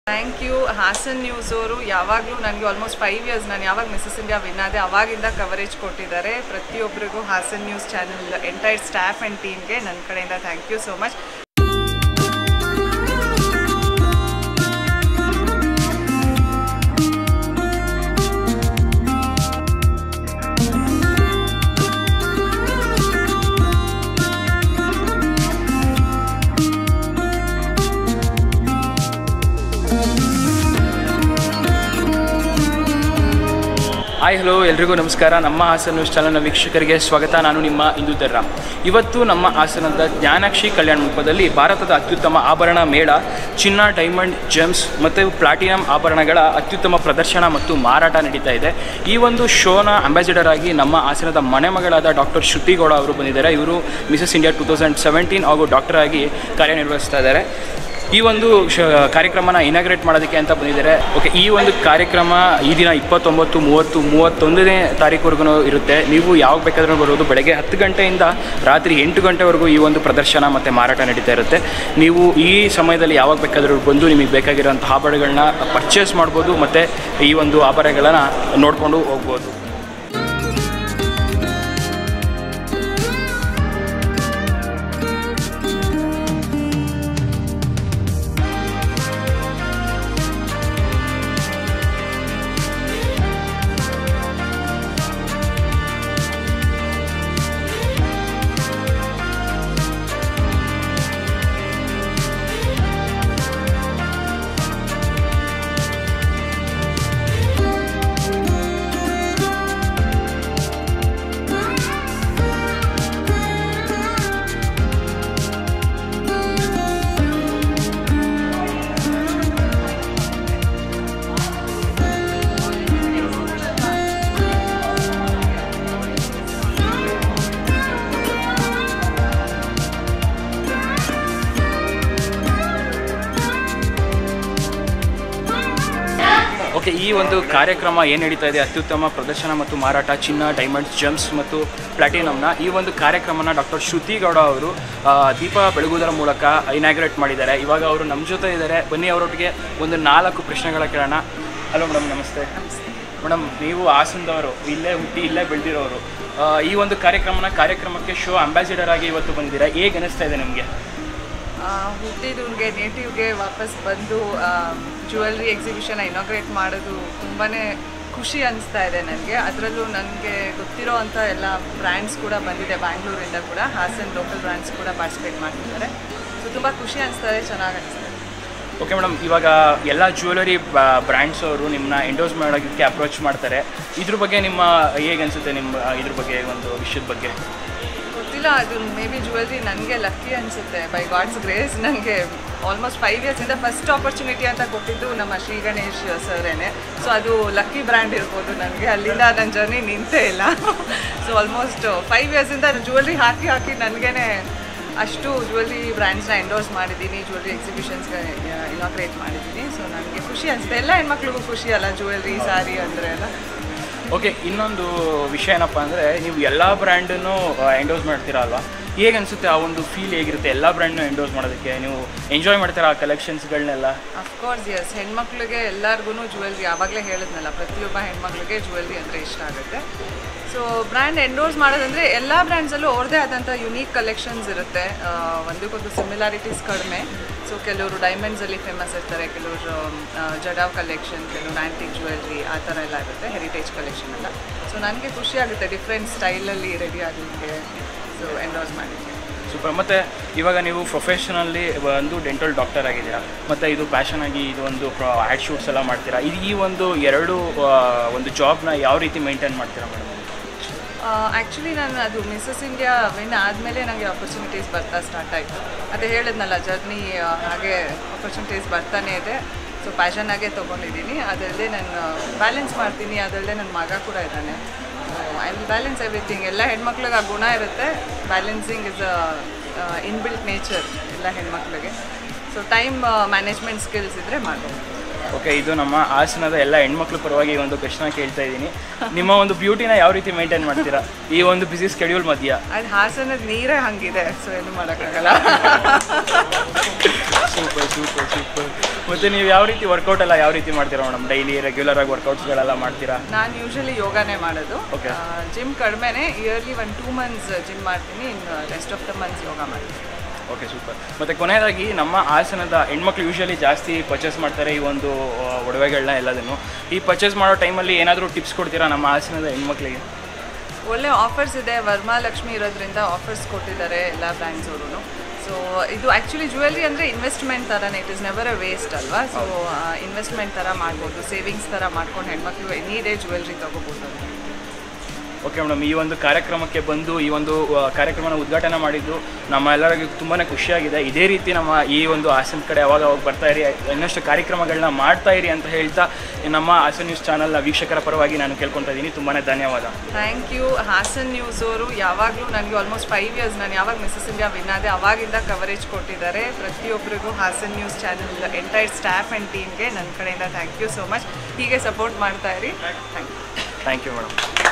Thank you Haasan news ಅವರು ಯಾವಾಗಲೂ ನನಗೆ ಆಲ್ಮೋಸ್ಟ್ ಫೈವ್ ಇಯರ್ಸ್ ನಾನು ಯಾವಾಗ ಮಿಸಸ್ ಇಂಡಿಯಾ ವಿನ್ ಆದೆ ಅವಾಗಿಂದ ಕವರೇಜ್ ಕೊಟ್ಟಿದ್ದಾರೆ ಪ್ರತಿಯೊಬ್ಬರಿಗೂ Hassan news channel entire staff and ಟೀಮ್ಗೆ ನನ್ನ ಕಡೆಯಿಂದ thank you so much hi hello ಎಲ್ರಿಗೂ ನಮಸ್ಕಾರ ನಮ್ಮ ಹಾಸನ ನ್ಯೂಸ್ ಚಾನಲ್ನ ವೀಕ್ಷಕರಿಗೆ ಸ್ವಾಗತ ನಾನು ನಿಮ್ಮ ಇಂದು ದರ್ರಾ ಇವತ್ತು ನಮ್ಮ ಹಾಸನದ ಜ್ಞಾನಾಕ್ಷಿ ಕಲ್ಯಾಣ ಮಂಟಪದಲ್ಲಿ ಭಾರತದ ಅತ್ಯುತ್ತಮ ಆಭರಣ ಮೇಳ ಚಿನ್ನ ಡೈಮಂಡ್ ಜೆಮ್ಸ್ ಮತ್ತು ಪ್ಲಾಟಿನಂ ಆಭರಣಗಳ ಅತ್ಯುತ್ತಮ ಪ್ರದರ್ಶನ ಮತ್ತು ಮಾರಾಟ ನಡೀತಾ ಇದೆ ಈ ಒಂದು ಶೋನ ಅಂಬಾಸಿಡರ್ ಆಗಿ ನಮ್ಮ ಹಾಸನದ ಮನೆ ಮಗಳಾದ ಡಾಕ್ಟರ್ ಶ್ರುತಿಗೌಡ ಅವರು ಬಂದಿದ್ದಾರೆ ಇವರು Mrs India two thousand seventeen ಹಾಗೂ ಡಾಕ್ಟರ್ ಆಗಿ ಕಾರ್ಯನಿರ್ವಹಿಸ್ತಾ ಇದ್ದಾರೆ ಈ ಒಂದು ಶ ಕಾರ್ಯಕ್ರಮನ ಇನಾಗ್ರೇಟ್ ಮಾಡೋದಕ್ಕೆ ಅಂತ ಬಂದಿದ್ದಾರೆ ಓಕೆ ಈ ಒಂದು ಕಾರ್ಯಕ್ರಮ ಈ ದಿನ ಇಪ್ಪತ್ತೊಂಬತ್ತು ಮೂವತ್ತು ಮೂವತ್ತೊಂದನೇ ತಾರೀಕುವರೆಗೂ ಇರುತ್ತೆ ನೀವು ಯಾವಾಗ ಬೇಕಾದ್ರೂ ಬರೋದು ಬೆಳಗ್ಗೆ ಹತ್ತು ಗಂಟೆಯಿಂದ ರಾತ್ರಿ ಎಂಟು ಗಂಟೆವರೆಗೂ ಈ ಒಂದು ಪ್ರದರ್ಶನ ಮತ್ತು ಮಾರಾಟ ನಡೀತಾ ಇರುತ್ತೆ ನೀವು ಈ ಸಮಯದಲ್ಲಿ ಯಾವಾಗ ಬೇಕಾದರೂ ಬಂದು ನಿಮಗೆ ಬೇಕಾಗಿರೋಂಥ ಆಭರಣಗಳನ್ನ ಪರ್ಚೇಸ್ ಮಾಡ್ಬೋದು ಮತ್ತು ಈ ಒಂದು ಆಭರಣಗಳನ್ನು ನೋಡಿಕೊಂಡು ಹೋಗ್ಬೋದು ಓಕೆ ಈ ಒಂದು ಕಾರ್ಯಕ್ರಮ ಏನು ನಡೀತಾ ಇದೆ ಅತ್ಯುತ್ತಮ ಪ್ರದರ್ಶನ ಮತ್ತು ಮಾರಾಟ ಚಿನ್ನ ಡೈಮಂಡ್ಸ್ ಜೆಮ್ಸ್ ಮತ್ತು ಪ್ಲಾಟಿನಮ್ನ ಈ ಒಂದು ಕಾರ್ಯಕ್ರಮನ ಡಾಕ್ಟರ್ ಶ್ರುತಿ ಗೌಡ ಅವರು ಆ, ದೀಪ ಬೆಳಗುವುದರ ಮೂಲಕ ಇನಾಗ್ರೇಟ್ ಮಾಡಿದ್ದಾರೆ ಇವಾಗ ಅವರು ನಮ್ಮ ಜೊತೆ ಇದ್ದಾರೆ ಬನ್ನಿ ಅವರೊಟ್ಟಿಗೆ ಒಂದು ನಾಲ್ಕು ಪ್ರಶ್ನೆಗಳ ಕೇಳೋಣ ಹಲೋ ಮೇಡಮ್ ನಮಸ್ತೆ ಮೇಡಮ್ ನೀವು ಹಾಸನದವರು ಇಲ್ಲೇ ಹುಟ್ಟಿ ಇಲ್ಲೇ ಬೆಳೆದಿರೋರು ಈ ಒಂದು ಕಾರ್ಯಕ್ರಮನ ಕಾರ್ಯಕ್ರಮಕ್ಕೆ ಶೋ ಅಂಬಾಸಿಡರ್ ಆಗಿ ಇವತ್ತು ಬಂದಿದ್ದೀರಾ ಹೇಗೆ ಅನಿಸ್ತಾ ಇದೆ ನಿಮಗೆ ಹುಟ್ಟಿದವ್ರಿಗೆ ನೇಟಿವ್ಗೆ ವಾಪಸ್ ಬಂದು ಜ್ಯುವೆಲ್ರಿ ಎಕ್ಸಿಬಿಷನ್ ಇನಾಗ್ರೇಟ್ ಮಾಡೋದು ತುಂಬಾ ಖುಷಿ ಅನಿಸ್ತಾ ಇದೆ ನನಗೆ ಅದರಲ್ಲೂ ನನಗೆ ಗೊತ್ತಿರೋ ಅಂಥ ಎಲ್ಲ ಬ್ರ್ಯಾಂಡ್ಸ್ ಕೂಡ ಬಂದಿದೆ ಬ್ಯಾಂಗ್ಳೂರಿಂದ ಕೂಡ ಹಾಸನ್ ಲೋಕಲ್ ಬ್ರ್ಯಾಂಡ್ಸ್ ಕೂಡ ಪಾರ್ಟಿಸಿಪೇಟ್ ಮಾಡ್ತಿದ್ದಾರೆ ಸೊ ತುಂಬ ಖುಷಿ ಅನಿಸ್ತಾ ಇದೆ ಚೆನ್ನಾಗಿ ಅನಿಸ್ತಾ ಇದೆ ಓಕೆ ಮೇಡಮ್ ಇವಾಗ ಎಲ್ಲ ಜ್ಯುವೆಲರಿ ಬ್ರ್ಯಾಂಡ್ಸ್ ಅವರು ನಿಮ್ಮನ್ನ ಎಂಡೋಸ್ ಮಾಡೋದಕ್ಕೆ ಅಪ್ರೋಚ್ ಮಾಡ್ತಾರೆ ಇದ್ರ ಬಗ್ಗೆ ನಿಮ್ಮ ಹೇಗೆ ಅನಿಸುತ್ತೆ ನಿಮ್ಮ ಇದ್ರ ಬಗ್ಗೆ ಒಂದು ವಿಷಯದ ಬಗ್ಗೆ ಗೊತ್ತಿಲ್ಲ ಅದು ಮೇ ಬಿ ಜ್ಯುವೆಲ್ರಿ ನನಗೆ ಲಕ್ಕಿ ಅನಿಸುತ್ತೆ ಬೈ ಗಾಡ್ಸ್ ಗ್ರೇಸ್ ನನಗೆ ಆಲ್ಮೋಸ್ಟ್ ಫೈವ್ ಇಯರ್ಸಿಂದ ಫಸ್ಟ್ ಆಪರ್ಚುನಿಟಿ ಅಂತ ಕೊಟ್ಟಿದ್ದು ನಮ್ಮ ಶ್ರೀ ಗಣೇಶ್ ಸರೇನೆ ಸೊ ಅದು ಲಕ್ಕಿ ಬ್ರ್ಯಾಂಡ್ ಇರ್ಬೋದು ನನಗೆ ಅಲ್ಲಿಂದ ನನ್ನ ಜರ್ನಿ ನಿಂತೇ ಇಲ್ಲ ಸೊ ಆಲ್ಮೋಸ್ಟ್ ಫೈವ್ ಇಯರ್ಸಿಂದ ಜ್ಯುವೆಲ್ರಿ ಹಾಕಿ ಹಾಕಿ ನನಗೇ ಅಷ್ಟು ಜ್ಯುವೆಲ್ರಿ ಬ್ರ್ಯಾಂಡ್ಸ್ನ ಎಂಡೋರ್ಸ್ ಮಾಡಿದ್ದೀನಿ ಜ್ಯುವೆಲ್ರಿ ಎಕ್ಸಿಬಿಷನ್ಸ್ಗೆ ಇನಾಗ್ರೇಟ್ ಮಾಡಿದ್ದೀನಿ ಸೊ ನನಗೆ ಖುಷಿ ಅನಿಸುತ್ತೆ ಎಲ್ಲ ಹೆಣ್ಮಕ್ಳಿಗೂ ಖುಷಿ ಅಲ್ಲ ಜ್ಯುವೆಲ್ರಿ ಸಾರಿ ಅಂದರೆ ಎಲ್ಲ ಓಕೆ ಇನ್ನೊಂದು ವಿಷಯ ಏನಪ್ಪ ಅಂದರೆ ನೀವು ಎಲ್ಲ ಬ್ರ್ಯಾಂಡನ್ನು ಎಂಡೋಸ್ ಮಾಡ್ತೀರಾ ಅಲ್ವಾ ಹೇಗೆ ಅನಿಸುತ್ತೆ ಆ ಒಂದು ಫೀಲ್ ಹೇಗಿರುತ್ತೆ ಎಲ್ಲ ಬ್ರ್ಯಾಂಡ್ನು ಎಂಡೋಸ್ ಮಾಡೋದಕ್ಕೆ ನೀವು ಎಂಜಾಯ್ ಮಾಡ್ತೀರಾ ಆ ಕಲೆಕ್ಷನ್ಸ್ಗಳನ್ನೆಲ್ಲ ಅಫ್ಕೋರ್ಸ್ ಎಸ್ ಹೆಣ್ಮಕ್ಳಿಗೆ ಎಲ್ಲರಿಗೂ ಜ್ಯುವೆಲ್ರಿ ಆವಾಗಲೇ ಹೇಳಿದ್ನಲ್ಲ ಪ್ರತಿಯೊಬ್ಬ ಹೆಣ್ಮಕ್ಳಿಗೆ ಜ್ಯುವೆಲ್ರಿ ಅಂದರೆ ಇಷ್ಟ ಆಗುತ್ತೆ ಸೊ ಬ್ರ್ಯಾಂಡ್ ಎಂಡೋರ್ಸ್ ಮಾಡೋದಂದರೆ ಎಲ್ಲ ಬ್ರ್ಯಾಂಡ್ಸಲ್ಲೂ ಅವ್ರದ್ದೇ ಆದಂಥ ಯುನೀಕ್ ಕಲೆಕ್ಷನ್ಸ್ ಇರುತ್ತೆ ಆ, ಒಂದಕ್ಕೊಂದು ಸಿಮಿಲಾರಿಟೀಸ್ ಕಡಿಮೆ ಸೊ ಕೆಲವರು ಡೈಮಂಡ್ಸಲ್ಲಿ ಫೇಮಸ್ ಇರ್ತಾರೆ ಕೆಲವರು ಆ, ಜಡಾವ್ ಕಲೆಕ್ಷನ್ ಕೆಲವರು ಆ್ಯಂಟಿಕ್ ಜ್ಯುವೆಲ್ರಿ ಆ ಥರ ಎಲ್ಲ ಇರುತ್ತೆ ಹೆರಿಟೇಜ್ ಕಲೆಕ್ಷನ್ ಎಲ್ಲ ಸೊ ನನಗೆ ಖುಷಿ ಆಗುತ್ತೆ ಡಿಫ್ರೆಂಟ್ ಸ್ಟೈಲಲ್ಲಿ ರೆಡಿ ಆಗಲಿಕ್ಕೆ ಸೊ ಎಂಡೋರ್ಸ್ ಮಾಡಲಿಕ್ಕೆ ಸೂಪರ್ ಮತ್ತು ಇವಾಗ ನೀವು ಪ್ರೊಫೆಷನಲ್ಲಿ ಒಂದು ಡೆಂಟಲ್ ಡಾಕ್ಟರ್ ಆಗಿದ್ದೀರಾ ಮತ್ತು ಇದು ಪ್ಯಾಷನ್ ಆಗಿ ಇದು ಒಂದು ಆ್ಯಡ್ ಶೂಟ್ಸ್ ಎಲ್ಲ ಮಾಡ್ತೀರಾ ಇದು ಈ ಒಂದು ಎರಡು ಆ, ಒಂದು ಜಾಬ್ನ ಯಾವ ರೀತಿ ಮೇಂಟೈನ್ ಮಾಡ್ತೀರಾ ಮೇಡಮ್ ಆ್ಯಕ್ಚುಲಿ ನಾನು ಅದು ಮಿಸಸ್ ಇಂಡಿಯಾ ವಿನ್ ಆದಮೇಲೆ ನನಗೆ ಆಪರ್ಚುನಿಟೀಸ್ ಬರ್ತಾ ಸ್ಟಾರ್ಟ್ ಆಯಿತು ಅದೇ ಹೇಳಿದ್ನಲ್ಲ ಜರ್ನಿ ಹಾಗೆ ಆಪರ್ಚುನಿಟೀಸ್ ಬರ್ತಾನೆ ಇದೆ ಸೊ ಪ್ಯಾಷನ್ನಾಗೆ ತೊಗೊಂಡಿದ್ದೀನಿ ಅದಲ್ಲದೆ ನಾನು ಬ್ಯಾಲೆನ್ಸ್ ಮಾಡ್ತೀನಿ ಅದಲ್ಲದೆ ನನ್ನ ಮಗ ಕೂಡ ಇದ್ದಾನೆ ಐ ವಿಲ್ ಬ್ಯಾಲೆನ್ಸ್ ಎವ್ರಿಥಿಂಗ್ ಎಲ್ಲ ಹೆಣ್ಮಕ್ಳಿಗೆ ಆ ಗುಣ ಇರುತ್ತೆ balancing is a inbuilt nature ಎಲ್ಲ ಹೆಣ್ಮಕ್ಳಿಗೆ ಸೊ ಟೈಮ್ ಮ್ಯಾನೇಜ್ಮೆಂಟ್ ಸ್ಕಿಲ್ಸ್ ಇದ್ದರೆ ಮಾಡ್ಬೋದು ಓಕೆ ಇದು ನಮ್ಮ ಹಾಸನದ ಎಲ್ಲ ಹೆಣ್ಮಕ್ಳ ಪರವಾಗಿ ಈ ಒಂದು ಪ್ರಶ್ನೆ ಕೇಳ್ತಾ ಇದ್ದೀನಿ ನಿಮ್ಮ ಒಂದು ಬ್ಯೂಟಿನ ಯಾವ ರೀತಿ ಮೇಂಟೈನ್ ಮಾಡ್ತೀರಾ ಈ ಒಂದು ಬಿಸಿ ಸ್ಕೆಡ್ಯೂಲ್ ಮಧ್ಯ ಅದು ಹಾಸನದ ನೀರೇ ಹಂಗಿದೆ ಸೊ ಏನು ಮಾಡೋಕ್ಕಾಗಲ್ಲ ಸೂಪರ್ ಸೂಪರ್ ಸೂಪರ್ ಮತ್ತು ನೀವು ಯಾವ ರೀತಿ ವರ್ಕೌಟ್ ಎಲ್ಲ ಯಾವ ರೀತಿ ಮಾಡ್ತೀರಾ ಮೇಡಮ್ ಡೈಲಿ ರೆಗ್ಯುಲರ್ ಆಗಿ ವರ್ಕೌಟ್ಸ್ಗಳೆಲ್ಲ ಮಾಡ್ತೀರಾ ನಾನು ಯೂಶಲಿ ಯೋಗಾನೇ ಮಾಡೋದು Okay. ಜಿಮ್ ಕಡಿಮೆನೇ ಇಯರ್ಲಿ ಒಂದು ಟೂ ಮಂತ್ಸ್ ಜಿಮ್ ಮಾಡ್ತೀನಿ ಇನ್ನು rest of the months yoga ಮಾಡ್ತೀನಿ ಓಕೆ ಸೂಪರ್ ಮತ್ತು ಕೊನೆಯದಾಗಿ ನಮ್ಮ ಹಾಸನದ ಹೆಣ್ಮಕ್ಳು ಯೂಶಲಿ ಜಾಸ್ತಿ ಪರ್ಚೇಸ್ ಮಾಡ್ತಾರೆ ಈ ಒಂದು ಆ, ಒಡವೆಗಳನ್ನ ಎಲ್ಲದನ್ನು ಈ ಪರ್ಚೇಸ್ ಮಾಡೋ ಟೈಮಲ್ಲಿ ಏನಾದರೂ ಟಿಪ್ಸ್ ಕೊಡ್ತೀರಾ ನಮ್ಮ ಹಾಸನದ ಹೆಣ್ಮಕ್ಳಿಗೆ ಒಳ್ಳೆ ಆಫರ್ಸ್ ಇದೆ ವರ್ಮಾಲಕ್ಷ್ಮಿ ಇರೋದ್ರಿಂದ ಆಫರ್ಸ್ ಕೊಟ್ಟಿದ್ದಾರೆ ಎಲ್ಲ ಬ್ರ್ಯಾಂಡ್ಸ್ ಅವರು ಸೊ ಇದು ಆ್ಯಕ್ಚುಲಿ ಜ್ಯುವೆಲ್ರಿ ಅಂದರೆ ಇನ್ವೆಸ್ಟ್ಮೆಂಟ್ ಥರನೇ it is never uh waste ಅಲ್ವಾ ಸೊ ಇನ್ವೆಸ್ಟ್ಮೆಂಟ್ ಥರ ಮಾಡ್ಬೋದು ಸೇವಿಂಗ್ಸ್ ಥರ ಮಾಡ್ಕೊಂಡು ಹೆಣ್ಮಕ್ಳು ಎನಿ ಡೇ ಜ್ಯುವೆಲ್ರಿ ತೊಗೋಬೋದು ಓಕೆ ಮೇಡಮ್ ಈ ಒಂದು ಕಾರ್ಯಕ್ರಮಕ್ಕೆ ಬಂದು ಈ ಒಂದು ಆ, ಕಾರ್ಯಕ್ರಮನ ಉದ್ಘಾಟನೆ ಮಾಡಿದ್ದು ನಮ್ಮ ಎಲ್ಲರಿಗೂ ತುಂಬಾ ಖುಷಿಯಾಗಿದೆ ಇದೇ ರೀತಿ ನಮ್ಮ ಈ ಒಂದು ಹಾಸನ ಕಡೆ ಅವಾಗ ಅವಾಗ ಬರ್ತಾ ಇರಿ ಇನ್ನಷ್ಟು ಕಾರ್ಯಕ್ರಮಗಳನ್ನ ಮಾಡ್ತಾ ಇರಿ ಅಂತ ಹೇಳ್ತಾ ನಮ್ಮ ಹಾಸನ್ ನ್ಯೂಸ್ ಚಾನಲ್ನ ವೀಕ್ಷಕರ ಪರವಾಗಿ ನಾನು ಕೇಳ್ಕೊತಾ ಇದ್ದೀನಿ ತುಂಬಾ ಧನ್ಯವಾದ ಥ್ಯಾಂಕ್ ಯು ಹಾಸನ್ ನ್ಯೂಸ್ ಅವರು ಯಾವಾಗಲೂ ನನಗೆ ಆಲ್ಮೋಸ್ಟ್ ಫೈವ್ ಇಯರ್ಸ್ ನಾನು ಯಾವಾಗ ಮಿಸಸ್ ಇಂಡಿಯಾ ವಿನ್ ಆದೆ ಅವಾಗಿಂದ ಕವರೇಜ್ ಕೊಟ್ಟಿದ್ದಾರೆ ಪ್ರತಿಯೊಬ್ಬರಿಗೂ Hassan news channel entire staff and ಟೀಮ್ಗೆ ನನ್ನ ಕಡೆಯಿಂದ ಥ್ಯಾಂಕ್ ಯು ಸೋ ಮಚ್ ಹೀಗೆ ಸಪೋರ್ಟ್ ಮಾಡ್ತಾ ಇರಿ thank you thank you madam